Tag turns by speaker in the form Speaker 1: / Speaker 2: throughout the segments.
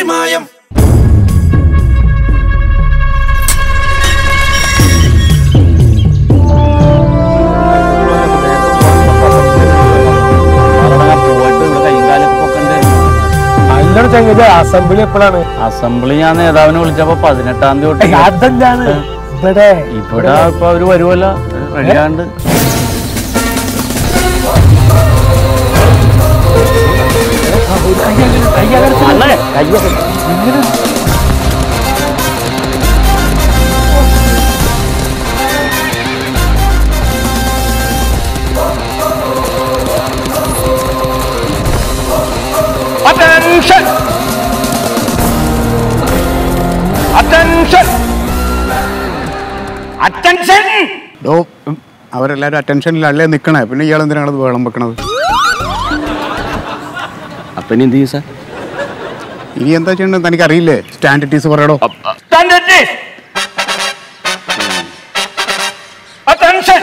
Speaker 1: പാറിമായം
Speaker 2: പോയിട്ട് ഇവിടെ കൈയും കാലൊക്കെ പൊക്കണ്ടേ
Speaker 3: അല്ലട ചങ്ങത് അസംബ്ലി എപ്പോഴാണ്
Speaker 2: അസംബ്ലി ഞാൻ നേതാവിനെ വിളിച്ചപ്പോ പതിനെട്ടാം തീയതി തൊട്ട്
Speaker 3: അതെന്താണ് ഇവിടെ
Speaker 2: ഇവിടെ ഇപ്പൊ അവര് വരുമല്ലോ റെഡിയാണ്ട് അല്ലേ
Speaker 4: Attention! Attention! Attention!
Speaker 5: ഡോ ഉം, അവരെല്ലാരും അറ്റൻഷനിലല്ലേ നിക്കണേ പിന്നെ ഇയാൾ എന്തിനാണ് വേളം വെക്കണത്
Speaker 2: അപ്പൊ ഇനി എന്ത് ചെയ്യും സാർ
Speaker 5: ഇനി എന്താ ചെയ്യേണ്ടത് തനിക്ക് അറിയില്ലേ സ്റ്റാൻഡിറ്റീസ് പറയടോ
Speaker 4: Stand at this! Attention!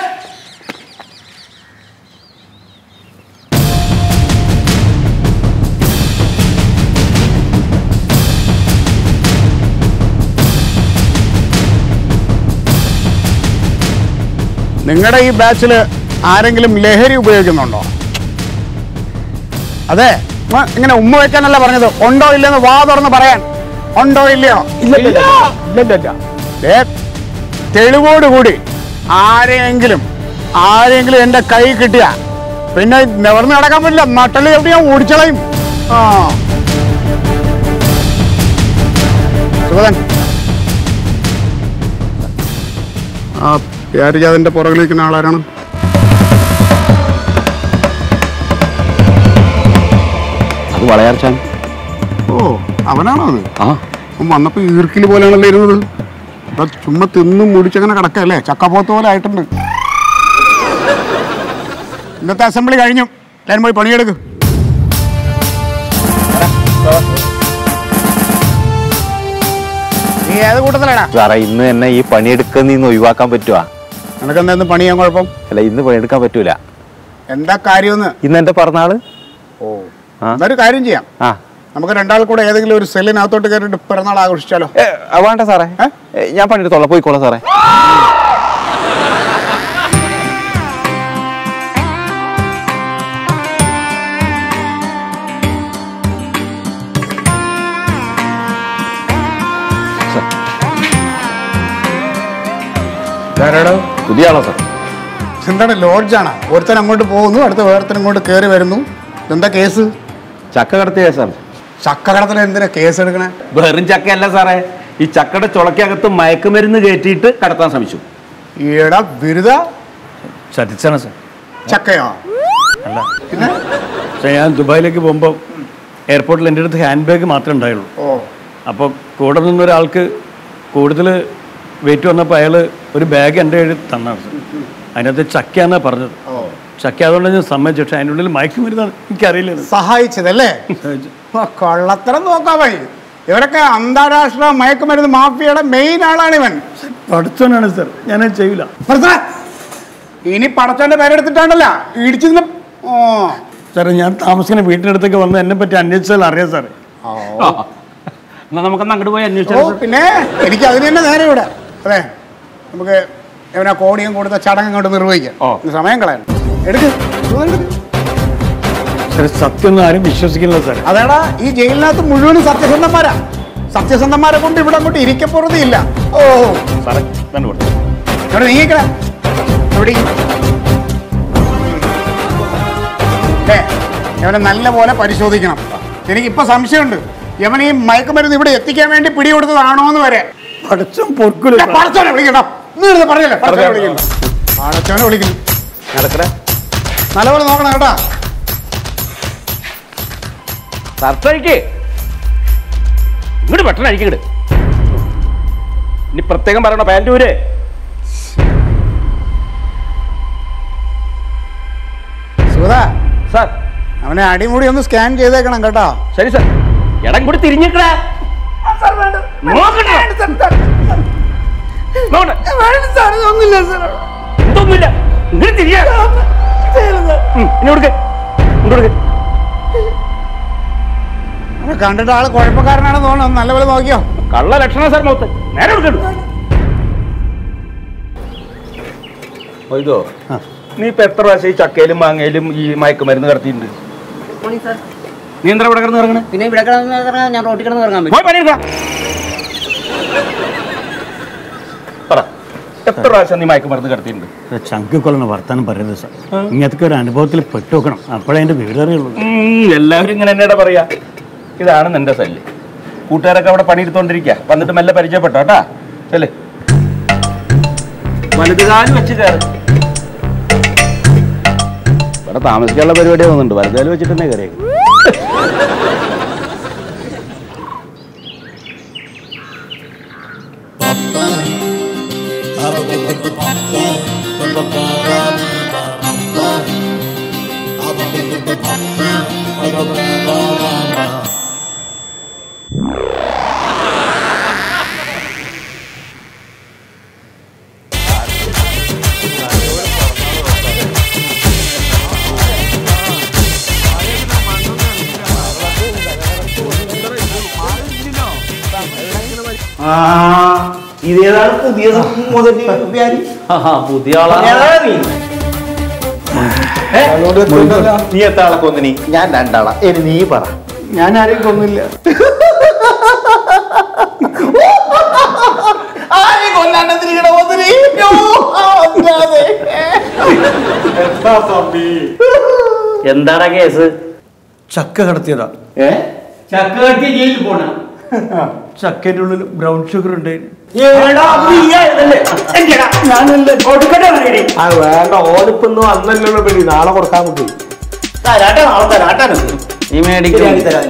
Speaker 5: നിങ്ങളുടെ ഈ ബാച്ചിൽ ആരെങ്കിലും ലഹരി ഉപയോഗിക്കുന്നുണ്ടോ അതെ ഉമ്മ ഇങ്ങനെ ഉമ്മ വെക്കാനല്ല പറഞ്ഞത് ഉണ്ടോ ഇല്ലെന്ന് വാ തുറന്ന് പറയാൻ ഉണ്ടോ ഇല്ലയോ
Speaker 3: ഇല്ല ഇല്ല ഇല്ല ഇല്ല ഇല്ല
Speaker 5: ദേ, തെളിവോടുകൂടി ആരെയെങ്കിലും ആരെങ്കിലും എന്റെ കൈ കിട്ടിയ പിന്നെ നിവർന്ന് നടക്കാൻ പറ്റില്ല നട്ടല് എവിടെ ഞാൻ ഓടിച്ചളയും ആ സുഗതൻ ആ പ്യാരിജാതിന്റെ പുറകിൽ നിൽക്കുന്ന ആളാരാണ്
Speaker 2: അത് വളയാർച്ചാൻ
Speaker 5: ഓ അവനാണോ അത്
Speaker 2: ആ
Speaker 5: അവൻ വന്നപ്പോ ഈർക്കില് പോലെയാണല്ലോ ഇരുന്നത് അപ്പൊ ചുമ്മാ തിന്നും മുടിച്ചങ്ങനെ കിടക്കല്ലേ ചക്കപ്പോത്ത് പോലെ ആയിട്ടുണ്ട് ഇന്നത്തെ അസംബ്ലി കഴിഞ്ഞു എല്ലാവരും പോയി പണിയെടുക്ക് നീ ഏത് കൂട്ടത്തിലാടാ
Speaker 6: സാറേ ഇന്ന് എന്നെ ഈ പണിയെടുക്കുന്ന നിന്ന് ഒഴിവാക്കാൻ പറ്റുവാ
Speaker 5: നിനക്ക് എന്താ പണി ചെയ്യാൻ കുഴപ്പം
Speaker 6: അല്ല ഇന്ന് പണിയെടുക്കാൻ പറ്റൂല
Speaker 5: എന്താ കാര്യമെന്ന്
Speaker 6: ഇന്ന് എന്റെ പിറന്നാള്
Speaker 5: ഓ
Speaker 6: ആ.
Speaker 5: എന്നൊരു കാര്യം ചെയ്യാം
Speaker 6: ആ
Speaker 5: നമുക്ക് രണ്ടാൾ കൂടെ ഏതെങ്കിലും ഒരു സെല്ലിനകത്തോട്ട് കയറിയിട്ട് പിറന്നാൾ ആഘോഷിച്ചാലോ
Speaker 6: ഏ, ആ, വേണ്ട സാറേ
Speaker 5: ഏ?
Speaker 6: ഏ, ഞാൻ പണിയെടുത്തോളാം പോയിക്കോളാം സാറേ
Speaker 5: ധാരാളം
Speaker 6: പുതിയ ആളോ സാർ
Speaker 5: എന്താണ് ലോഡ്ജാണ് ഒരുത്തൻ അങ്ങോട്ട് പോകുന്നു അടുത്ത വേറൊരുത്തൻ ഇങ്ങോട്ട് കയറി വരുന്നു എന്താ കേസ്
Speaker 6: ചക്ക കടത്തിയ സാർ
Speaker 5: ചക്കകടത്തിൽ എന്തിനാ കേസ് എടുക്കണേ
Speaker 2: വെറും ചക്കയല്ല സാറേ ഈ ചക്കയുടെ ചുളക്കകത്ത് മയക്കുമരുന്ന് കയറ്റിയിട്ട് കടത്താൻ ശ്രമിച്ചു
Speaker 5: ഈട ബിരുദ
Speaker 3: ചതിച്ചാണ് സാർ
Speaker 5: ചക്കയോ
Speaker 3: അല്ല പക്ഷേ ഞാൻ ദുബായിലേക്ക് പോകുമ്പോൾ എയർപോർട്ടിൽ എൻ്റെ അടുത്ത് ഹാൻഡ് ബാഗ് മാത്രമേ ഉണ്ടായുള്ളൂ
Speaker 5: ഓ
Speaker 3: അപ്പോൾ കൂടെ നിന്ന ഒരാൾക്ക് കൂടുതൽ വെയിറ്റ് വന്നപ്പോൾ അയാൾ ഒരു ബാഗ് എൻ്റെ കയ്യിൽ തന്നാണ് സാർ അതിനകത്ത് ചക്കയാണെന്നാണ് പറഞ്ഞത്
Speaker 5: ഓ
Speaker 3: ചക്ക അതുകൊണ്ട് ഞാൻ സമ്മതിച്ചു പക്ഷേ അതിൻ്റെ ഉള്ളിൽ മയക്കുമരുന്നാണ് എനിക്കറിയില്ല
Speaker 5: സഹായിച്ചതല്ലേ ആ, കള്ളത്തരം നോക്കാമായി ഇവരൊക്കെ അന്താരാഷ്ട്ര മയക്കുമരുന്ന് മാഫിയയുടെ മെയിൻ ആളാണ് ഇവൻ
Speaker 3: പഠിച്ചവനാണ് സാർ ഞാനത് ചെയ്യൂല
Speaker 5: നിർത്തണേ. ഇനി പടച്ചോന്റെ പേരെടുത്തിട്ടാണല്ല ഇടിച്ചു ഓ
Speaker 3: സാറേ ഞാൻ താമസിക്കുന്ന വീട്ടിനടുത്തൊക്കെ വന്ന് എന്നെ പറ്റി അന്വേഷിച്ചാൽ അറിയാം സാറേ
Speaker 2: എന്നാ നമുക്കൊന്ന് അങ്ങോട്ട് പോയി
Speaker 5: ഓ
Speaker 2: അന്വേഷിച്ചു
Speaker 5: പിന്നെ എനിക്ക് അതിന് തന്നെ നേരെ ഇവിടെ അതെ നമുക്ക് എവനാ കോടിയും കൊടുത്ത ചടങ്ങ് അങ്ങോട്ട് നിർവഹിക്കാം
Speaker 2: ഓ.
Speaker 5: ഇന്ന് സമയം കളയണം എടുക്ക് ഇതൊന്ന് എടുക്ക്.
Speaker 3: സാറേ സത്യമൊന്നും ആരും വിശ്വസിക്കില്ല സാറേ
Speaker 5: അതേടാ ഈ ജയിലിനകത്ത് മുഴുവനും സത്യസന്ധന്മാരാ സത്യസന്ധന്മാരെ കൊണ്ട് ഇവിടെ അങ്ങോട്ട് ഇരിക്കപ്പുറതില്ല ഓ
Speaker 3: സാറേ തന്നെ കൊടുത്തു
Speaker 5: ഇവിടെ നീങ്ങിക്കട ഇവിടെ ഏ ഇവനെ നല്ല പോലെ പരിശോധിക്കണം എനിക്കിപ്പോ സംശയമുണ്ട് ഇവൻ ഈ മയക്കുമരുന്ന് ഇവിടെ എത്തിക്കാൻ വേണ്ടി പിടികൊടുത്തതാണോ എന്ന് വരെ
Speaker 3: പഠിച്ചും പൊറുക്കൂല
Speaker 5: ഏ, പടച്ചോനെ വിളിക്കണ്ട നീ ഇരുന്ന് പറഞ്ഞല്ലേ പടച്ചോനെ വിളിക്കണ്ട പടച്ചോനെ വിളിക്കുന്നു
Speaker 6: നടക്കണേ
Speaker 5: നല്ലപോലെ നോക്കണം കേട്ടാ
Speaker 2: സർട്ടഴിക്ക് ഇങ്ങോട്ട് പെട്ടെന്ന് അഴിക്കങ്ങട് ഇനി പ്രത്യേകം പറയണോ പാൻറ് ഊര്
Speaker 5: സുഗത
Speaker 2: സാർ
Speaker 5: അവനെ അടിമുടി ഒന്ന് സ്കാൻ ചെയ്തേക്കണം കേട്ടോ
Speaker 2: ശരി സാർ ഇടം കൂടി തിരിഞ്ഞിക്കടാ നോക്കട്ടെ നോക്കട്ടെ ഇതൊന്നുമില്ല ഇങ്ങനെ തിരിയാ ഉം, ഇനി കൊടുക്ക് ഇങ്ങോട്ട് കൊടുക്ക്
Speaker 5: അവനെ കണ്ടിട്ട് ആള് കുഴപ്പക്കാരനാണെന്ന് തോന്നുന്നു നല്ലപോലെ നോക്കിയോ
Speaker 2: കള്ള ലക്ഷണ സാർ മൗത്ത് നേരെ എടുക്കണ്ടു ഇതോ നീ ഇപ്പൊ എത്ര പ്രാവശ്യം ഈ ചക്കയിലും മാങ്ങയിലും ഈ മയക്കുമരുന്ന് കടത്തിയിട്ടുണ്ട്
Speaker 1: മോർണിംഗ് സാർ
Speaker 2: നീ എന്താ ഇവിടെ കിടന്ന് ഇറങ്ങണേ
Speaker 1: പിന്നെ ഇവിടെ കിടന്ന് ഇറങ്ങാൻ ഞാൻ റോട്ടിൽ കിടന്ന് ഇറങ്ങാൻ പറ്റും
Speaker 2: പോയി പണിയെടുക്ക പറ എത്ര പ്രാവശ്യം നീ മയക്കുമരുന്ന് കടത്തിയിട്ടുണ്ട്
Speaker 3: ചങ്കിക്കൊള്ളുന്ന വർത്താനം പറയരുത് സാർ ഇങ്ങനത്തെ ഒരു അനുഭവത്തിൽ പെട്ടുവെക്കണം അപ്പോഴേ അതിന്റെ വിവരം അറിയുള്ളൂ
Speaker 2: ഉം, എല്ലാവരും ഇങ്ങനെ തന്നെയാ പറയാ ഇതാണ് നിന്റെ ശല്യം കൂട്ടുകാരൊക്കെ അവിടെ പണിയെടുത്തോണ്ടിരിക്കുക വന്നിട്ട് മെല്ലെ പരിചയപ്പെട്ടോ കേട്ടാ ചെല്ലേ വലുതുകാലം വെച്ച് കയറി ഇവിടെ താമസിക്കാനുള്ള പരിപാടി തോന്നുന്നുണ്ട് വലുതുകാലം വെച്ചിട്ട് തന്നെ കയറിയത്
Speaker 6: ഇതേതാണ് പുതിയ മുതൽ
Speaker 7: പുതിയ ആളാ
Speaker 6: നീ എത്ര ആളെ കൊന്നിനി ഞാൻ രണ്ടാളാ ഇനി നീ പറ
Speaker 5: ഞാൻ ആരെയും കൊന്നില്ല
Speaker 6: ആരെയും കൊല്ലാണ്ട് തിരികട കൊന്നിനി എന്താ തമ്പി
Speaker 7: എന്താടാ കേസ്
Speaker 3: ചക്ക കടത്തിയതാ
Speaker 6: ഏ
Speaker 3: ചക്ക കടത്തിയ ജയിലിൽ പോണ ചക്കയുടെ ഉള്ളിൽ ബ്രൗൺ ഷുഗർ ഉണ്ട്
Speaker 6: ആ വേണ്ട ഓലിപ്പൊന്നും അന്നല്ലോ പേടി നാളെ കൊടുക്കാൻ നമുക്ക്
Speaker 7: ഈ മേടിക്കും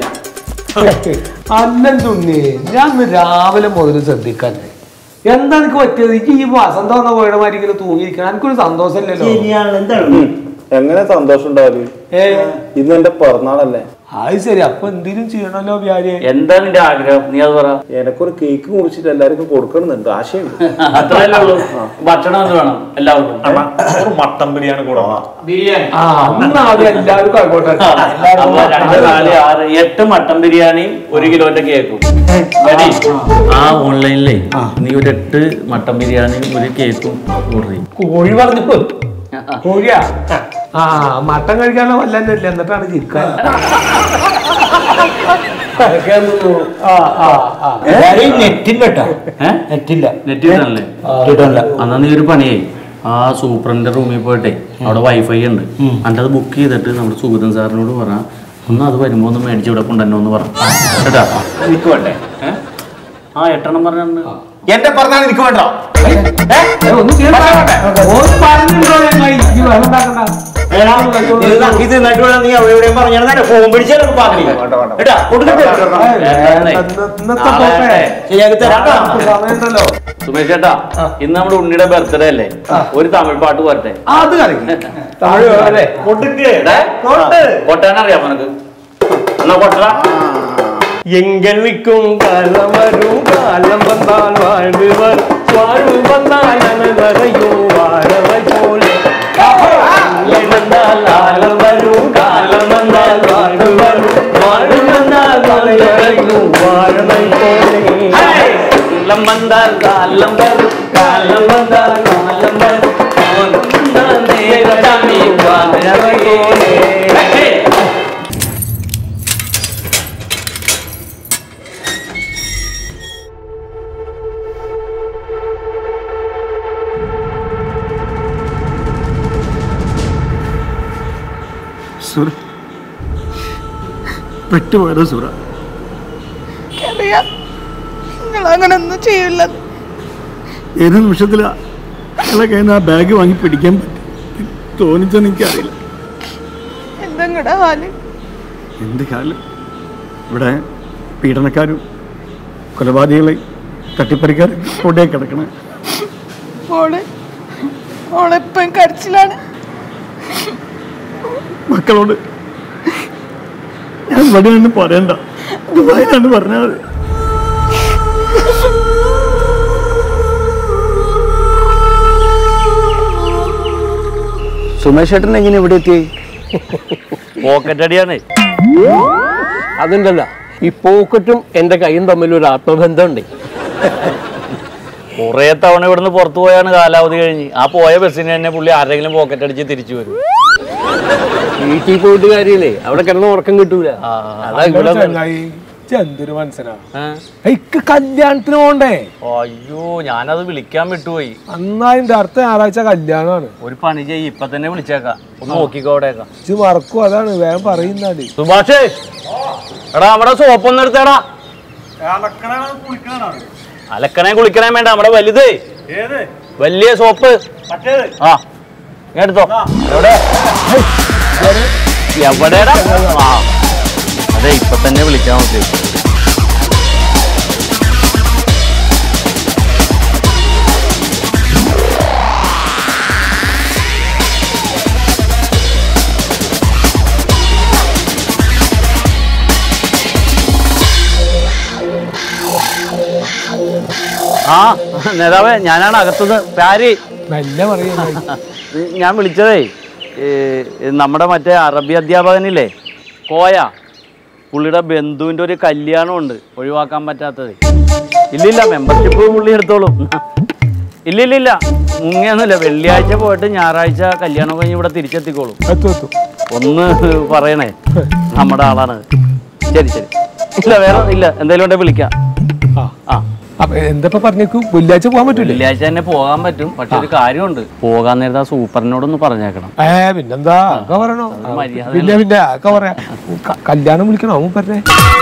Speaker 8: അന്നം തുന്നി ഞാൻ ഇന്ന് രാവിലെ മുതൽ ശ്രദ്ധിക്കാൻ എന്താ എനിക്ക് പറ്റിയത് എനിക്ക് ഈ വസന്തം വന്ന പോയുടെ മാതിരി ഇങ്ങനെ തൂങ്ങിയിരിക്കണം എനിക്കൊരു സന്തോഷമില്ലല്ലോ
Speaker 6: എങ്ങനെ സന്തോഷം ഉണ്ടാവും
Speaker 8: ഏ
Speaker 6: ഇന്ന് എന്റെ പിറന്നാളല്ലേ
Speaker 8: അത് ശരി അപ്പൊ എന്തെങ്കിലും ചെയ്യണല്ലോ വ്യാജെ
Speaker 7: എന്താ നിന്റെ ആഗ്രഹം നീ അത് പറ
Speaker 6: എനക്കൊരു കേക്ക് മുറിച്ചിട്ട് എല്ലാവർക്കും കൊടുക്കണമെന്നുണ്ട് ആശയുണ്ട്
Speaker 7: അത്രയല്ലേ ഉള്ളൂ ഭക്ഷണം എന്ത് വേണം എല്ലാവർക്കും
Speaker 6: ഒരു മട്ടൻ ബിരിയാണി കൂടെ
Speaker 8: ആ അന്ന് ആദ്യം എല്ലാവർക്കും ആയിക്കോട്ടെ
Speaker 7: അപ്പൊ രണ്ട് നാല് ആറ് എട്ട് മട്ടൻ ബിരിയാണിയും ഒരു കിലോന്റെ കേക്കും ready? ആ ഓൺലൈനിലേ നീ ഒരു എട്ട് മട്ടൻ ബിരിയാണിയും ഒരു കേക്കും ഓർഡർ ചെയ്യും
Speaker 8: കോഴി പറഞ്ഞു കോഴിയാ ആ മട്ടൻ കഴിക്കാനുള്ള വല്ലതും ഇല്ല എന്നിട്ടാണ് ചിരിക്കാൻ അതൊക്കെ ഒന്ന് ആ ആ ആ
Speaker 7: നെറ്റില്ല നെറ്റില്ല നെറ്റില്ലേ എന്നാ നീ ഒരു പണിയായി ആ സൂപ്രണ്ടിന്റെ റൂമിൽ പോയിട്ടെ അവിടെ വൈഫൈ ഉണ്ട് എന്നിട്ട് അത് ബുക്ക് ചെയ്തിട്ട് നമ്മുടെ സുഗതൻ സാറിനോട് പറ ഒന്ന് അത് വരുമ്പോ ഒന്ന് മേടിച്ച് ഇവിടെ കൊണ്ടുവന്നോ എന്ന് പറ കേട്ടാ
Speaker 6: എനിക്ക് വേണ്ടേ
Speaker 7: ഏ? ആ എട്ടെണ്ണം പറഞ്ഞിട്ടുണ്ട്
Speaker 6: എന്റെ പിറന്നാൾ എനിക്ക് വേണ്ടോ
Speaker 8: ഏ, ഒന്ന് കേൾക്കാൻ ഓൻ പറഞ്ഞിട്ടോ ഞങ്ങൾ ഈ വെള്ളം ഉണ്ടാക്കണ്ട
Speaker 6: ഇത് നട്ടുവേണം നീ അവിടെ എവിടെയും പറഞ്ഞാൽ ഫോൺ പിടിച്ചാലൊക്കെ പറഞ്ഞു കേട്ടാ കൊടുക്കട്ടെ
Speaker 8: ഏ, ഇന്നത്തെ പോപ്പേ
Speaker 6: ശരിയാക്കി തരാം കേട്ടോ.
Speaker 8: സമയമുണ്ടല്ലോ
Speaker 7: സുമേഷ് ചേട്ടാ ഇന്ന് നമ്മുടെ ഉണ്ണിയുടെ ബർത്ത്ഡേ അല്ലേ ഒരു തമിഴ് പാട്ട് പോരട്ടെ
Speaker 8: അത് കളിക്കും തമിഴ് അല്ലേ
Speaker 6: കൊടുക്ക്
Speaker 7: കൊട്ടാനറിയാം നിനക്ക് എന്നാ കൊട്ട
Speaker 8: எங்களுக்கும் காலம் வரும் காலம் வந்தால் வாழ்வுவர் வாழ்வு வந்தால் அனைவரையும் வாழவை போல வந்தால் காலம் வரும் காலம் வந்தால் வாழ்வு வரும் வாழ்வு வந்தால் அனைவரையும் வாழவை போலே காலம் வந்தால் காலம் வரும் காலம் வந்தால் காலம் வரும் காலம் வந்தால் தேவதாமி வாழவை போலே
Speaker 3: സുര പെട്ടുപോയതാ സുര
Speaker 9: അറിയാം നിങ്ങൾ അങ്ങനെ ഒന്നും ചെയ്യില്ല
Speaker 3: ഏത് നിമിഷത്തിലാ അയാളെ കയ്യിൽ നിന്ന് ആ ബാഗ് വാങ്ങി പിടിക്കാൻ പറ്റും തോന്നിച്ചെന്ന് എനിക്കറിയില്ല
Speaker 9: എന്തെങ്ങടെ ഹാല്
Speaker 3: എന്ത് കാലം ഇവിടെ പീഡനക്കാരും കൊലപാതകളെ തട്ടിപ്പറിക്കാരും കൊണ്ടേ കിടക്കണേ
Speaker 9: മോള് മോളെപ്പം കരച്ചിലാണ്
Speaker 3: മക്കളോട് ഞാൻ ഇവിടെയൊന്നും പറയണ്ട ദുബായിലാന്ന് പറഞ്ഞാൽ മതി
Speaker 6: സുമേഷ് ചേട്ടൻ എങ്ങനെ ഇവിടെ എത്തി
Speaker 7: പോക്കറ്റ് അടിയാണ്
Speaker 8: അതുണ്ടല്ല ഈ പോക്കറ്റും എൻ്റെ കൈയും തമ്മിൽ ഒരു ആത്മബന്ധമുണ്ട്
Speaker 7: കുറേ തവണ ഇവിടുന്ന് പുറത്തു പോയാണ് കാലാവധി കഴിഞ്ഞ് ആ പോയ ബസ്സിന് തന്നെ പുള്ളി ആരെങ്കിലും പോക്കറ്റ് അടിച്ച് തിരിച്ചു വരും
Speaker 8: വീട്ടിൽ പോയിട്ട് കാര്യമില്ലേ അവിടെ കിടന്ന് ഉറക്കം കിട്ടൂല അതാ ഇവിടെ
Speaker 10: ചങ്ങായി ഇജ്ജ് എന്തൊരു മനസ്സിലാ ഇക്ക് കല്യാണത്തിന് പോണ്ടേ
Speaker 7: അയ്യോ ഞാനത് വിളിക്കാൻ വിട്ടുപോയി
Speaker 10: അന്നാ അതിന്റെ അടുത്ത ഞായറാഴ്ച കല്യാണമാണ്
Speaker 7: ഒരു പണി ചെയ്യ് ഇപ്പൊ തന്നെ വിളിച്ചേക്കാം ഒന്ന് നോക്കിക്കോ അവിടെയൊക്കെ
Speaker 10: ഇജ്ജ് മറക്കും അതാണ് വേഗം പറയുന്നാല്
Speaker 7: സുഭാഷേ എടാ അവിടെ സോപ്പ് ഒന്ന് എടുത്തേടാ അലക്കണേ കുളിക്കണേ വേണ്ട നമ്മുടെ വലുത് വലിയ സോപ്പ് ആ ഇങ്ങ് എടുത്തോ എവിടെ എവിടെടാ ആ അതെ ഇപ്പൊ തന്നെ വിളിക്കാൻ നോക്കി ആ നേതാവേ ഞാനാണ് അകത്തുനിന്ന് പാരി
Speaker 10: മെല്ലെ പറയുന്ന
Speaker 7: ഞാൻ വിളിച്ചതേ ഏ, നമ്മുടെ മറ്റേ അറബി അധ്യാപകനില്ലേ കോയ പുള്ളിയുടെ ബന്ധുവിൻ്റെ ഒരു കല്യാണമുണ്ട് ഒഴിവാക്കാൻ പറ്റാത്തത് ഇല്ലില്ല മെമ്പർഷിപ്പ് പുള്ളി എടുത്തോളും ഇല്ലില്ലില്ല മുങ്ങിയൊന്നുമില്ല വെള്ളിയാഴ്ച പോയിട്ട് ഞായറാഴ്ച കല്യാണം കഴിഞ്ഞ് ഇവിടെ തിരിച്ചെത്തിക്കോളും
Speaker 10: എത്തും എത്തും
Speaker 7: ഒന്ന് പറയണേ നമ്മുടെ ആളാണ് ശരി ശരി ഇല്ല വേറെ ഇല്ല എന്തെങ്കിലും ഉണ്ടെങ്കിൽ വിളിക്കാം
Speaker 10: ആ
Speaker 7: ആ
Speaker 10: അപ്പൊ എന്തപ്പോ പറഞ്ഞേക്കും വെള്ളിയാഴ്ച പോകാൻ പറ്റൂലേ
Speaker 7: വെള്ളിയാഴ്ച തന്നെ പോകാൻ പറ്റും പക്ഷെ ഒരു കാര്യമുണ്ട് പോകാൻ നേരത്തെ ആ സൂപ്പറിനോടൊന്ന് പറഞ്ഞേക്കണം
Speaker 10: ഏ പിന്നെന്താ ഒക്കെ പറയണോ
Speaker 7: അത് മര്യാദ
Speaker 10: പിന്നെ പിന്നെ ഒക്കെ പറയാ ക- കല്യാണം വിളിക്കണോ അവൻ പറഞ്ഞേ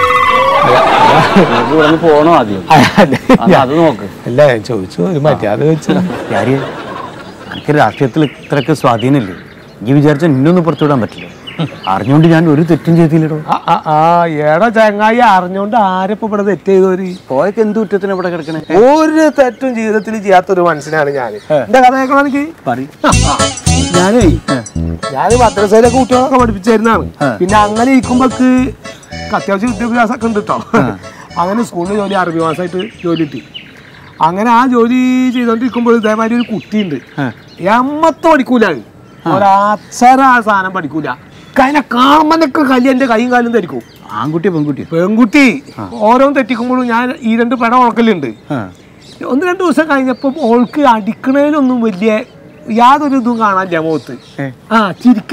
Speaker 7: നമുക്ക് ഇവിടെ നിന്ന് പോകണോ ആദ്യം അന്ന് അത് നോക്ക്
Speaker 10: അല്ല ഞാൻ ചോദിച്ചു ഒരു മര്യാദ വെച്ചാ
Speaker 6: ഞാന് എനിക്ക് രാഷ്ട്രീയത്തിൽ ഇത്രയൊക്കെ സ്വാധീനമില്ലേ ഈ വിചാരിച്ച ഇന്നൊന്നും പുറത്തുവിടാൻ പറ്റില്ല അറിഞ്ഞുകൊണ്ട് ഞാൻ ഒരു തെറ്റും ചെയ്തില്ലടോ
Speaker 10: ആ, ആ, ആ ഏടാ ചങ്ങായി അറിഞ്ഞോണ്ട് ആരപ്പോ ഇവിടെ തെറ്റ് ചെയ്തോര്
Speaker 6: പോയൊക്കെ എന്ത് കുറ്റത്തിന് ഇവിടെ കിടക്കണേ
Speaker 10: ഒരു തെറ്റും ജീവിതത്തിൽ ചെയ്യാത്തൊരു മനുഷ്യനാണ് ഞാൻ എന്റെ കഥ കേൾക്കണോ എനിക്ക് ഞാനേ ഞാൻ മദ്രസയിലൊക്കെ കുട്ടികളൊക്കെ പഠിപ്പിച്ചായിരുന്നാണ് പിന്നെ അങ്ങനെ ഇരിക്കുമ്പോക്ക് അത്യാവശ്യം വിദ്യാഭ്യാസമൊക്കെ ഉണ്ട് കേട്ടോ അങ്ങനെ സ്കൂളിൽ ജോലി അറബി മാസമായിട്ട് ജോലി കിട്ടി അങ്ങനെ ആ ജോലി ചെയ്തോണ്ടിരിക്കുമ്പോൾ ഇതേമാതിരി ഒരു കുട്ടിയുണ്ട് എമ്മത്ത് പഠിക്കൂല അത്. ഒരക്ഷര ആ സാധനം പഠിക്കൂല അതിനെ കാണുമ്പോഴൊക്കെ കല്ല് എന്റെ കൈയും കാലും ധരിക്കും
Speaker 6: ആൺകുട്ടിയോ പെൺകുട്ടിയോ
Speaker 10: പെൺകുട്ടി ഓരോന്ന് തെറ്റിക്കുമ്പോഴും ഞാൻ ഈ രണ്ട് പെട ഉണക്കലുണ്ട് ഒന്ന് രണ്ട് ദിവസം കഴിഞ്ഞപ്പോൾ ഓൾക്ക് അടിക്കണേലൊന്നും വലിയ യാതൊരു ഇതും കാണാനില്ല മുഖത്ത് ആ ചിരിക്ക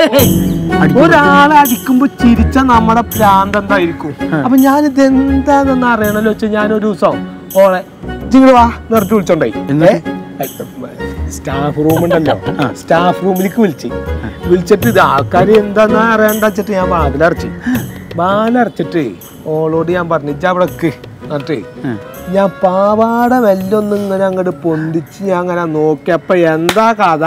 Speaker 10: ഒരാളെ അടിക്കുമ്പോ ചിരിച്ച നമ്മുടെ പ്രാന്ത് എന്തായിരിക്കും അപ്പൊ ഞാനിത് എന്താണെന്ന് അറിയണല്ലോ വെച്ചാൽ ഞാനൊരു ദിവസം ഓളെ ഇങ്ങള് വാ നിർത്തി വിളിച്ചോണ്ടായി സ്റ്റാഫ് റൂം ഉണ്ടല്ലോ സ്റ്റാഫ് റൂമിലേക്ക് വിളിച്ച് വിളിച്ചിട്ട് ഇത് ആൾക്കാർ എന്താന്ന് അറിയണ്ട വെച്ചിട്ട് ഞാൻ വാതിലടച്ച് വാലടച്ചിട്ട് ഓളോട് ഞാൻ പറഞ്ഞു ഇജ്ജ് അവിടെ നിക്ക്." എന്നിട്ട് ഞാൻ പാവാട വെല്ലൊന്നും ഇങ്ങനെ അങ്ങോട്ട് പൊന്തിച്ച് ഞാൻ അങ്ങനെ നോക്കിയപ്പോ എന്താ കഥ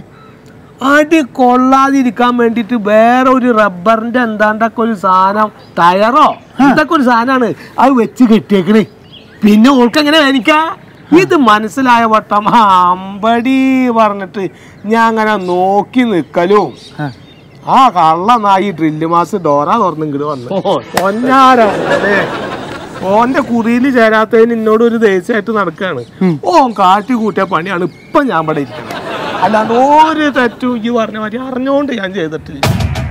Speaker 10: അടി കൊള്ളാതിരിക്കാൻ വേണ്ടിട്ട് വേറെ ഒരു റബ്ബറിന്റെ എന്താണ്ടൊക്കെ ഒരു സാധനം ടയറോ ഇതൊക്കെ ഒരു സാധനമാണ് അത് വെച്ച് കെട്ടിയേക്കണേ പിന്നെ ഓൾക്ക് എങ്ങനെ വേനിക്കാ ഇത് മനസ്സിലായ വട്ടം ആ അമ്പടി പറഞ്ഞിട്ട് ഞാൻ അങ്ങനെ നോക്കി നിക്കലും ആ കള്ള നായി ഡ്രില്ല് മാസ് ഡോറ തുറന്ന് ഇങ്ങോട്ട് വന്നു പൊന്നാര മോനെ. ഓന്റെ കുറിയിൽ ചേരാത്തതിന് എന്നോട് ഒരു ദേശമായിട്ട് നടക്കാണ് ഓൻ കാട്ടി കൂട്ടിയ പണിയാണ് ഇപ്പൊ ഞാൻ ഇവിടെ ഇരിക്കുന്നത് അല്ലാണ്ട് ഒരു തെറ്റും ഈ പറഞ്ഞ മാതിരി അറിഞ്ഞോണ്ട് ഞാൻ ചെയ്തിട്ടില്ല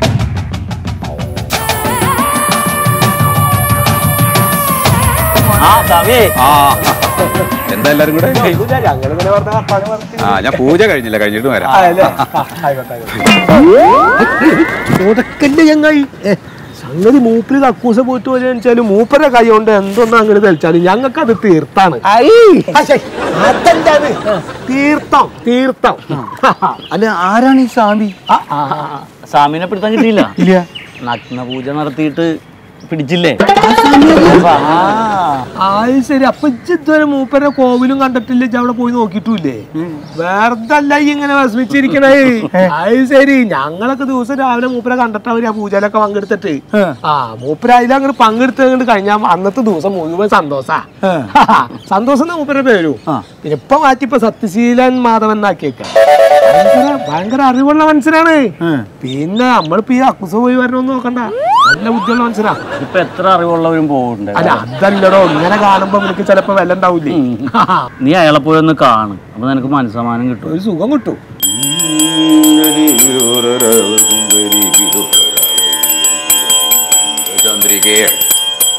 Speaker 7: ആ സമയേ
Speaker 11: എന്താ എല്ലാരും കൂടെ
Speaker 10: ഞങ്ങളിങ്ങനെ വെറുതെ വർത്താനം പറഞ്ഞിട്ട്
Speaker 11: ആ ഞാൻ പൂജ കഴിഞ്ഞില്ല കഴിഞ്ഞിട്ട് വരാം
Speaker 10: ആയല്ലേ? ആ, ആയിക്കോട്ടെ, ആയിക്കോട്ടെ. ഉടക്കല്ലേ ചങ്ങായി ഏ, സംഗതി മൂപ്പര് കക്കൂസ പോയിട്ട് വെച്ചാല് മൂപ്പരെ കൈ കൊണ്ട് എന്തൊന്നും അങ്ങനെ തെളിച്ചാലും ഞങ്ങൾക്ക് അത് തീർത്താണ് പക്ഷേ, അതല്ലാത്. തീർത്ഥം തീർത്ഥം
Speaker 6: അല്ല ആരാണ് ഈ സ്വാമി
Speaker 7: സ്വാമിനെ പിടുത്താൻ കിട്ടിയില്ല നഗ്ന പൂജ നടത്തിയിട്ട് പിടിച്ചില്ലേ
Speaker 10: അത് ശരി അപ്പൊ ഇജ്ജ് ഇതുവരെ മൂപ്പരെ കോവിലും കണ്ടിട്ടില്ല ഇജ്ജ് അവിടെ പോയി നോക്കിയിട്ടില്ലേ വെറുതെ അല്ല ഈ ഇങ്ങനെ വിഷമിച്ചിരിക്കണേ അത് ശരി ഞങ്ങളൊക്കെ ദിവസം രാവിലെ മൂപ്പരെ കണ്ടിട്ട് അവര് ആ പൂജയിലൊക്കെ പങ്കെടുത്തിട്ട് ആ മൂപ്പര അതിൽ അങ്ങോട്ട് പങ്കെടുത്തത് കഴിഞ്ഞാൽ അന്നത്തെ ദിവസം മുഴുവൻ സന്തോഷാ സന്തോഷം എന്നാ മൂപ്പരെ പേരും പിന്നെ ഇപ്പൊ മാറ്റി ഇപ്പൊ സത്യശീലൻ മാധവൻ എന്നാക്കിയേക്ക ഭയങ്കര ഭയങ്കര അറിവുള്ള മനുഷ്യനാണ് പിന്നെ നമ്മളിപ്പോ ഈ അക്കുസ പോയി വരണമെന്ന് നോക്കണ്ട നല്ല ബുദ്ധിയുള്ള മനുഷ്യനാ
Speaker 7: ഇപ്പൊ എത്ര അറിവുള്ളവരും പോകുന്നുണ്ട്
Speaker 10: അല്ല അതല്ലടോ ഇങ്ങനെ കാണുമ്പോ നിനക്ക് ചിലപ്പോ വില ഉണ്ടാവൂലേ
Speaker 7: നീ അയാളെ പോയി ഒന്ന് കാണ് അപ്പൊ നിനക്ക് മനസ്സമാനം കിട്ടും
Speaker 10: ഒരു സുഖം കിട്ടും
Speaker 11: ചന്ദ്രികേ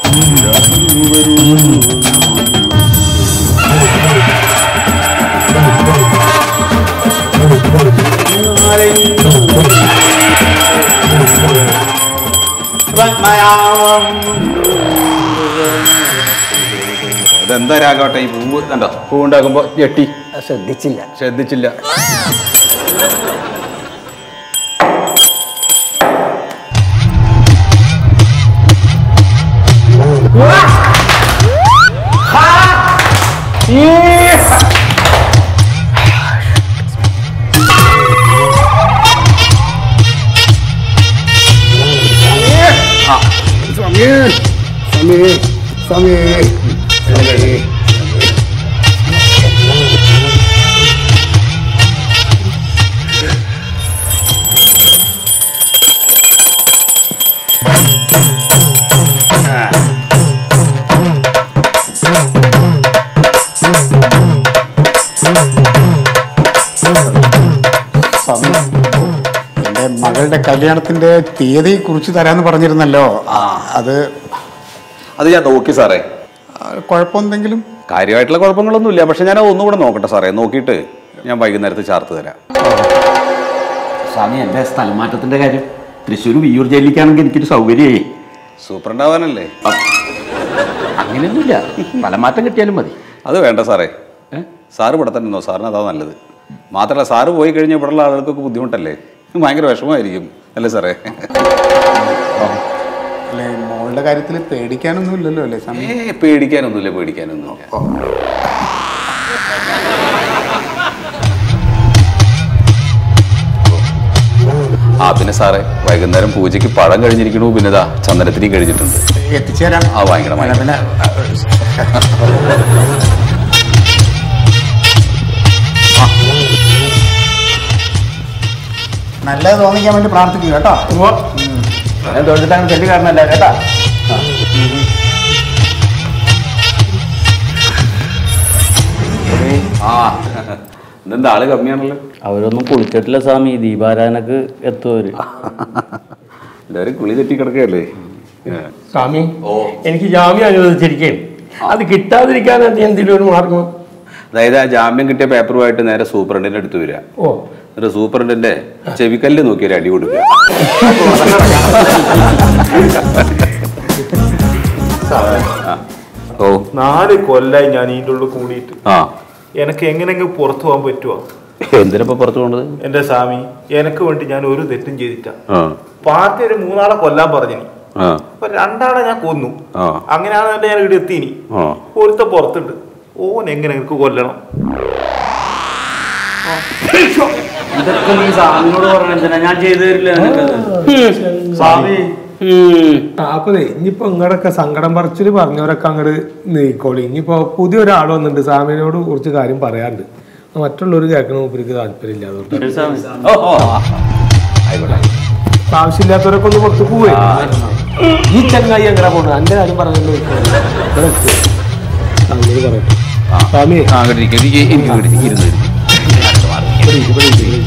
Speaker 11: ഇതെന്താ രാഘവട്ടെ ഈ പൂവ് കണ്ടോ പൂവ് ഉണ്ടാക്കുമ്പോ ഞെട്ടി
Speaker 1: ശ്രദ്ധിച്ചില്ല
Speaker 11: ശ്രദ്ധിച്ചില്ല
Speaker 5: സ്വാമി സ്വാമി സ്വാമി സ്വാമി സ്വാമി എന്റെ മകളുടെ കല്യാണത്തിന്റെ തീയതി കുറിച്ച് തരാന്ന് പറഞ്ഞിരുന്നല്ലോ അത്
Speaker 11: അത് ഞാൻ നോക്കി സാറേ
Speaker 5: കുഴപ്പമെന്തെങ്കിലും
Speaker 11: കാര്യമായിട്ടുള്ള കുഴപ്പങ്ങളൊന്നുമില്ല പക്ഷെ ഞാൻ ഒന്നുകൂടെ നോക്കട്ടെ സാറേ നോക്കിയിട്ട് ഞാൻ വൈകുന്നേരത്ത് ചാർത്ത് തരാം
Speaker 2: സ്വാമി എൻ്റെ സ്ഥലം മാറ്റത്തിന്റെ കാര്യം തൃശ്ശൂർ വിയ്യൂർ ജയിലിലേക്കാണെങ്കിൽ എനിക്കൊരു സൗകര്യമായി
Speaker 11: സൂപ്രണ്ടാവാനല്ലേ
Speaker 2: അങ്ങനെയൊന്നുമില്ല സ്ഥലം മാറ്റം കിട്ടിയാലും മതി
Speaker 11: അത് വേണ്ട സാറേ സാറ് ഇവിടെ തന്നെ നിന്നോ സാറിന് അതാ നല്ലത് മാത്രമല്ല സാറ് പോയി കഴിഞ്ഞാൽ ഇവിടെയുള്ള ആളുകൾക്കൊക്കെ ബുദ്ധിമുട്ടല്ലേ ഭയങ്കര വിഷമമായിരിക്കും അല്ലേ സാറേ
Speaker 5: അല്ലെ മോളുടെ കാര്യത്തിൽ പേടിക്കാനൊന്നും ഇല്ലല്ലോ അല്ലേ സ്വാമി
Speaker 11: ഏ പേടിക്കാനൊന്നുമില്ല പേടിക്കാനൊന്നുമില്ല ആ പിന്നെ സാറേ വൈകുന്നേരം പൂജയ്ക്ക് പഴം കഴിഞ്ഞിരിക്കണു പിന്നെ ഇതാ ചന്ദനത്തിരി കഴിഞ്ഞിട്ടുണ്ട്
Speaker 5: എത്തിച്ചേരാം
Speaker 11: ആ വാങ്ങിക്കണം വാങ്ങിക്കണം
Speaker 5: പിന്നെ നല്ലത് തോന്നിക്കാൻ വേണ്ടി പ്രാർത്ഥിക്കുക കേട്ടോ
Speaker 2: ഞാൻ തോന്നിട്ടാണ് തെറ്റ് കാരണമല്ല കേട്ടാ
Speaker 11: ആ ഇതെന്താ ആള് കമ്മിയാണല്ലോ
Speaker 7: അവരൊന്നും കുളിച്ചിട്ടില്ല സ്വാമി ദീപാരാധനക്ക് എത്തുവര്
Speaker 11: എല്ലാവരും കുളി തെറ്റി കിടക്കുകയല്ലേ
Speaker 10: സ്വാമി എനിക്ക് ജാമ്യം അനുവദിച്ചിരിക്കുകയും അത് കിട്ടാതിരിക്കാൻ എന്തെങ്കിലും ഒരു മാർഗം
Speaker 11: അതായത് ആ ജാമ്യം കിട്ടിയ പേപ്പറുമായിട്ട് നേരെ സൂപ്രണ്ടിന്റെ അടുത്ത് വരിക
Speaker 10: ഓ
Speaker 11: എന്നിട്ട് സൂപ്രണ്ടിന്റെ ചെവിക്കല്ല് നോക്കി ഒരു അടി കൊടുക്കുക ആ. ഓ
Speaker 12: നാല് കൊല്ലായി ഞാൻ ഇതിൻ്റെ ഉള്ളിൽ കൂടിയിട്ട്
Speaker 11: ആ
Speaker 12: എനിക്ക് എങ്ങനെയെങ്കിലും പുറത്തു പോകാൻ പറ്റുമോ
Speaker 11: എന്തിനപ്പോ പുറത്തു പോണത്
Speaker 12: എന്റെ സ്വാമി എനിക്ക് വേണ്ടി ഞാൻ ഒരു തെറ്റും ചെയ്തിട്ട
Speaker 11: ആ
Speaker 12: പാർട്ടി ഒരു മൂന്നാളെ കൊല്ലാൻ പറഞ്ഞിനി
Speaker 11: ആ
Speaker 12: അപ്പൊ രണ്ടാളെ ഞാൻ കൊന്നു
Speaker 11: ആ
Speaker 12: അങ്ങനെയാണ് ഞാൻ ഇവിടെ എത്തിനി
Speaker 11: ആ
Speaker 12: ഒരുത്ത പുറത്തുണ്ട് ഓൻ എങ്ങനെ എനിക്ക് കൊല്ലണം
Speaker 7: ഇതൊക്കെ നീ സ്വാമിനോട് പറഞ്ഞ എന്തിനാ ഞാൻ ചെയ്തു തരില്ല നിനക്കത്
Speaker 10: സ്വാമി അപ്പൊ ഇനിയിപ്പോ ഇങ്ങടൊക്കെ സങ്കടം പറച്ചില് പറഞ്ഞവരൊക്കെ അങ്ങോട്ട് നീക്കോളി ഇനിയിപ്പോ പുതിയൊരാൾ വന്നിട്ടുണ്ട് സ്വാമിനോട് കുറച്ച് കാര്യം പറയാണ്ട് മറ്റുള്ളവർ കേൾക്കണ മൂപ്പർക്ക് താല്പര്യമില്ല അതുകൊണ്ട്
Speaker 11: ഓ ഓ ആ. ആയിക്കോട്ടെ
Speaker 10: ആവശ്യമില്ലാത്തവരൊക്കെ ഒന്ന് പുറത്ത് പോവേ ഈ ചങ്ങായി എങ്ങനെ പോണു എന്റെ കാര്യം പറഞ്ഞല്ലോ അങ്ങോട്ട് പറയട്ടെ സ്വാമി
Speaker 11: ആ അങ്ങോട്ട് ഇരിക്ക്. ഇരിക്ക്, ഇരിക്ക്, ഇരിക്ക്, ഇരുന്ന് ഇരിക്ക്. ഞാനിങ്ങോട്ട് മാറി.
Speaker 10: ഇവിടെ ഇരിക്ക്, ഇവിടെ ഇരിക്ക്.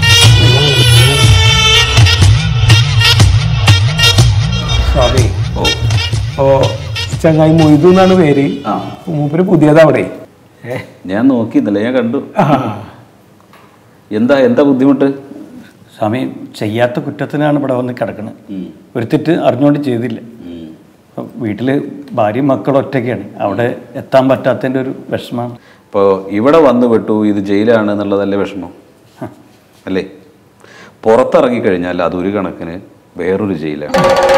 Speaker 10: സ്വാമി
Speaker 11: ഓ
Speaker 10: ഓ ചങ്ങായി മൊയ്തു എന്നാണ് പേര്
Speaker 11: ആ
Speaker 10: മൂപ്പര് പുതിയതാ അവിടെ ഏ
Speaker 11: ഞാൻ നോക്കിയിന്നില്ല ഞാൻ കണ്ടു
Speaker 10: ആ.
Speaker 11: എന്താ എന്താ ബുദ്ധിമുട്ട്
Speaker 3: സ്വാമി ചെയ്യാത്ത കുറ്റത്തിനാണ് ഇവിടെ വന്ന് കിടക്കുന്നത് ഒരു തെറ്റ് അറിഞ്ഞുകൊണ്ട് ചെയ്തില്ല അപ്പം വീട്ടിൽ ഭാര്യയും മക്കളും ഒറ്റയ്ക്കാണ് അവിടെ എത്താൻ പറ്റാത്തതിൻ്റെ ഒരു വിഷമമാണ്
Speaker 11: ഇപ്പോൾ ഇവിടെ വന്ന് വിട്ടു ഇത് ജയിലാണ് എന്നുള്ളതല്ലേ വിഷമം അല്ലേ പുറത്തിറങ്ങിക്കഴിഞ്ഞാൽ അതൊരു കണക്കിന് വേറൊരു ജയിലാണ്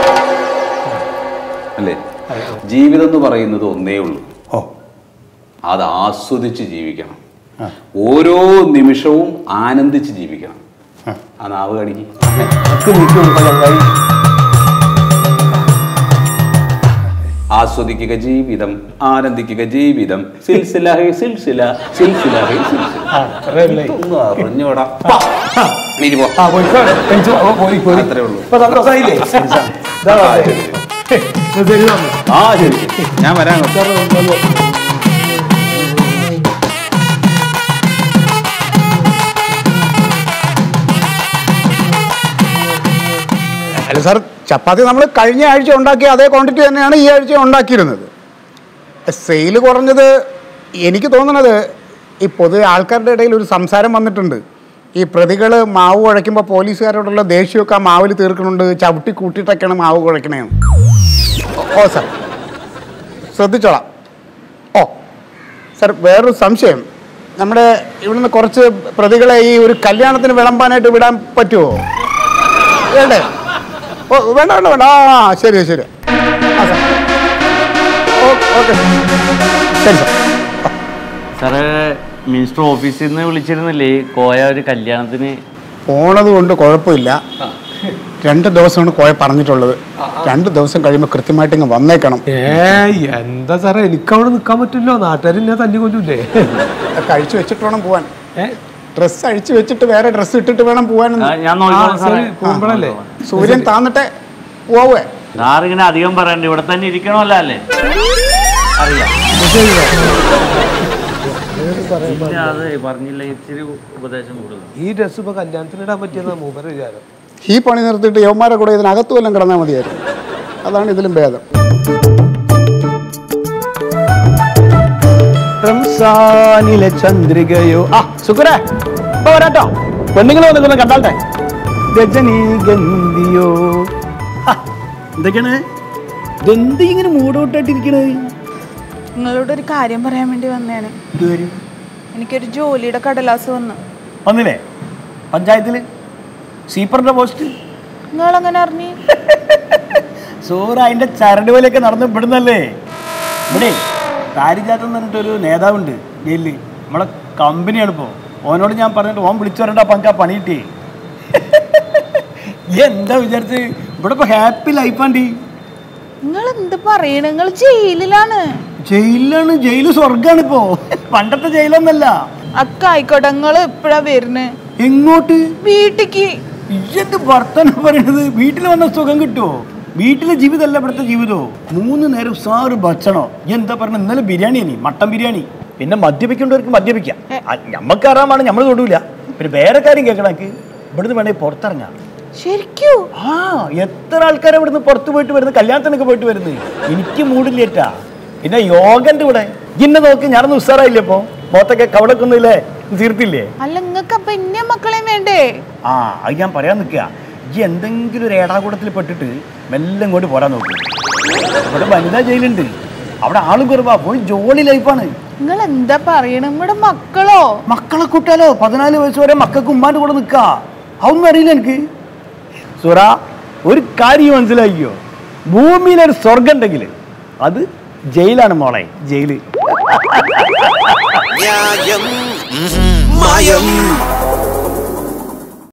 Speaker 11: അല്ലേ ജീവിതം എന്ന് പറയുന്നത് ഒന്നേ ഉള്ളൂ
Speaker 3: ഓ
Speaker 11: അത് ആസ്വദിച്ച് ജീവിക്കണം ഓരോ നിമിഷവും ആനന്ദിച്ച് ജീവിക്കണം ആ നാവ് കടിക്ക് ആസ്വദിക്കുക ജീവിതം ആനന്ദിക്കുക ജീവിതം സിൽസില ഹേ സിൽസില സിൽസില ഹേ സിൽസില
Speaker 10: അത്രയല്ലേ
Speaker 11: ഇതൊന്നും അറിഞ്ഞൂടാ നീ പോ
Speaker 10: ആ പോയിക്കോ കഴിച്ചു ഓ, പോയി പോയി
Speaker 11: അത്രേ ഉള്ളൂ
Speaker 10: ഇപ്പൊ സന്തോഷായില്ലേ ഇതാ
Speaker 11: ആ,
Speaker 10: പറഞ്ഞത്.
Speaker 11: ശരി.
Speaker 10: ശരി സ്വാമി.
Speaker 11: ആ ശരി ഞാൻ വരാം അങ്ങോട്ട്.
Speaker 5: അല്ല സാർ ചപ്പാത്തി നമ്മൾ കഴിഞ്ഞ ആഴ്ച ഉണ്ടാക്കിയ അതേ ക്വാണ്ടിറ്റി തന്നെയാണ് ഈ ആഴ്ച ഉണ്ടാക്കിയിരുന്നത് സെയിൽ കുറഞ്ഞത് എനിക്ക് തോന്നുന്നത് ഈ പൊതുവെ ആൾക്കാരുടെ ഇടയിൽ ഒരു സംസാരം വന്നിട്ടുണ്ട് ഈ പ്രതികൾ മാവ് കുഴയ്ക്കുമ്പോൾ പോലീസുകാരോടുള്ള ദേഷ്യമൊക്കെ ആ മാവിൽ തീർക്കുന്നുണ്ട് ചവിട്ടി കൂട്ടിയിട്ടൊക്കെയാണ് മാവ് കുഴക്കണേന്ന് ഓ- ഓ സാർ ശ്രദ്ധിച്ചോളാം ഓ സാർ വേറൊരു സംശയം നമ്മുടെ ഇവിടുന്ന് കുറച്ച് പ്രതികളെ ഈ ഒരു കല്യാണത്തിന് വിളമ്പാനായിട്ട് വിടാൻ പറ്റുമോ വേണ്ടേ ഓ വേണ്ട വേണ്ട വേണ്ട ആ ആ, ശരി ശരി ആ സാർ ഓക്കെ ശരി സാർ
Speaker 7: സാറേ മിനിസ്റ്റർ ഓഫീസിൽ നിന്ന് വിളിച്ചിരുന്നില്ലേ ഈ കോയ ഒരു കല്യാണത്തിന്
Speaker 5: പോണത് കൊണ്ട് കുഴപ്പമില്ല രണ്ട് ദിവസമാണ് കോയ പറഞ്ഞിട്ടുള്ളത് രണ്ട് ദിവസം കഴിയുമ്പോൾ കൃത്യമായിട്ട് ഇങ്ങ് വന്നേക്കണം
Speaker 10: ഏയ് എന്താ സാറേ എനിക്ക് അവിടെ നിൽക്കാൻ പറ്റില്ലോ നാട്ടുകാർ എന്നെ തല്ലി കൊല്ലൂലേ
Speaker 5: കഴിച്ചു വെച്ചിട്ട് വേണം പോവാൻ ഡ്രസ്സ് അഴിച്ചു വെച്ചിട്ട് വേറെ ഡ്രസ്സ് ഇട്ടിട്ട് വേണം പോവാൻ
Speaker 7: ആ, ഞാൻ നോക്കിക്കോളാം സാറേ.
Speaker 10: പോകുമ്പോഴല്ലേ
Speaker 5: സൂര്യൻ താന്നിട്ടെ പോവേ
Speaker 7: സാറിങ്ങനെ അധികം പറയണ്ട ഇവിടെ തന്നെ ഇരിക്കണമല്ലോ അല്ലേ അറിയാം ഇല്ല, അതെ പറഞ്ഞില്ല ഇച്ചിരി ഉപദേശം കൂടുതൽ
Speaker 10: ഈ ഡ്രസ് ഇപ്പൊ കല്യാണത്തിന് ഇടാൻ പറ്റിയെന്നാ മൂപ്പര് വിചാരം
Speaker 5: ഈ പണി നിർത്തിയിട്ട് യവന്മാരെ കൂടെ ഇതിനകത്തു വല്ലതും കിടന്നാൽ മതിയായിരുന്നു അതാണ് ഇതിലും ഭേദം
Speaker 6: റംസാനിലെ ചന്ദ്രികയോ ആ സുഖരേ ഇപ്പൊ വരാട്ടോ പെണ്ണുങ്ങൾ വന്നിട്ടൊന്ന് കണ്ടാട്ടെ രജനി ഗന്ധിയോ ആ, എന്തൊക്കെയാണ് ഇതെന്ത് ഇങ്ങനെ മൂടോട്ടായിട്ടിരിക്കണേ
Speaker 9: നിങ്ങളോട് ഒരു കാര്യം പറയാൻ വേണ്ടി വന്നതാണ് എനിക്കൊരു ജോലിയുടെ കടലാസ് വന്നു
Speaker 6: വന്നില്ലേ പഞ്ചായത്തില് സീപ്പറിന്റെ പോസ്റ്റ്
Speaker 9: നിങ്ങൾ അങ്ങനെ അറിഞ്ഞു
Speaker 6: സൂറ അതിന്റെ ചരട് പോലെയൊക്കെ നടന്ന് ഇവിടുന്നല്ലേ ഇവിടെ താരിജാത്ത് എന്ന് പറഞ്ഞിട്ടൊരു നേതാവുണ്ട് ജയിലിൽ നമ്മളെ കമ്പനിയാണ് ഇപ്പോൾ ഓനോട് ഞാൻ പറഞ്ഞിട്ട് ഓൻ വിളിച്ചു പറഞ്ഞിട്ട് അപ്പം എനിക്ക് ആ പണി കിട്ടി ഈ എന്താ വിചാരിച്ച് ഇവിടെ ഇപ്പൊ ഹാപ്പി ലൈഫാണ്ടി
Speaker 9: നിങ്ങൾ എന്ത് പറയണ നിങ്ങൾ ജയിലിലാണ്
Speaker 6: ജയിലിലാണ് ജയില് സ്വർഗാണ് ഇപ്പോ പണ്ടത്തെ ജയിലൊന്നല്ല
Speaker 9: അക്ക ആയിക്കോട്ടെ നിങ്ങൾ എപ്പോഴാ വരുന്നത്
Speaker 6: എങ്ങോട്ട്
Speaker 9: വീട്ടിക്ക്
Speaker 6: എന്ത് വർത്തനം പറയണത് വീട്ടിൽ വന്ന സുഖം കിട്ടുമോ വീട്ടിലെ ജീവിതമല്ല ഇവിടുത്തെ ജീവിതമോ മൂന്ന് നേരം സാറ് ഭക്ഷണോ ഈ എന്താ പറഞ്ഞ ഇന്നലെ ബിരിയാണി ഇനി മട്ടൻ ബിരിയാണി പിന്നെ മദ്യപിക്കേണ്ടവർക്ക് മദ്യപിക്കാം ഞമ്മക്ക് ആറാമാണ് നമ്മൾ തൊടൂല പിന്നെ വേറെ കാര്യം കേൾക്കണക്ക് ഇവിടുന്ന് വേണേ പുറത്തിറങ്ങാം
Speaker 9: ശരിക്കും
Speaker 6: ആ എത്ര ആൾക്കാരെ ഇവിടുന്ന് പുറത്ത് പോയിട്ട് വരുന്നത് കല്യാണത്തിനൊക്കെ പോയിട്ട് വരുന്നത് എനിക്ക് മൂടില്ലേറ്റാ പിന്നെ യോഗന്റെ ഇവിടെ ഇന്നെ നോക്ക് ഞാനൊന്നും ഉസാറായില്ലേ ഇപ്പൊ മുഖത്തൊക്കെ കവടൊക്കെ ഒന്നുമില്ലേ തീർത്തില്ലേ
Speaker 9: അല്ല നിങ്ങൾക്ക് അപ്പൊ ഇന്നെ മക്കളെയും വേണ്ടേ
Speaker 6: ആ അത് ഞാൻ പറയാൻ നിൽക്കുക ഈ എന്തെങ്കിലും ഒരു ഏടാകൂടത്തിൽ പെട്ടിട്ട് മെല്ലെ ഇങ്ങോട്ട് പോരാൻ നോക്കും ഇവിടെ വനിതാ ജയിലുണ്ട് അവിടെ ആളും കുറവാ പോയി ജോലി ലൈഫാണ്
Speaker 9: നിങ്ങൾ എന്താ പറയണ നമ്മുടെ മക്കളോ
Speaker 6: മക്കളെ കൂട്ടാലോ പതിനാല് വയസ്സ് വരെ മക്കൾക്ക് ഉമ്മാന്റെ കൂടെ നിൽക്കാ അതൊന്നും അറിയില്ല എനിക്ക് സുറ ഒരു കാര്യം മനസ്സിലാക്കിയോ ഭൂമിയിലൊരു സ്വർഗം ഉണ്ടെങ്കിൽ അത് ജയിലാണ് മോളെ ജയില്
Speaker 13: ന്യായം മായം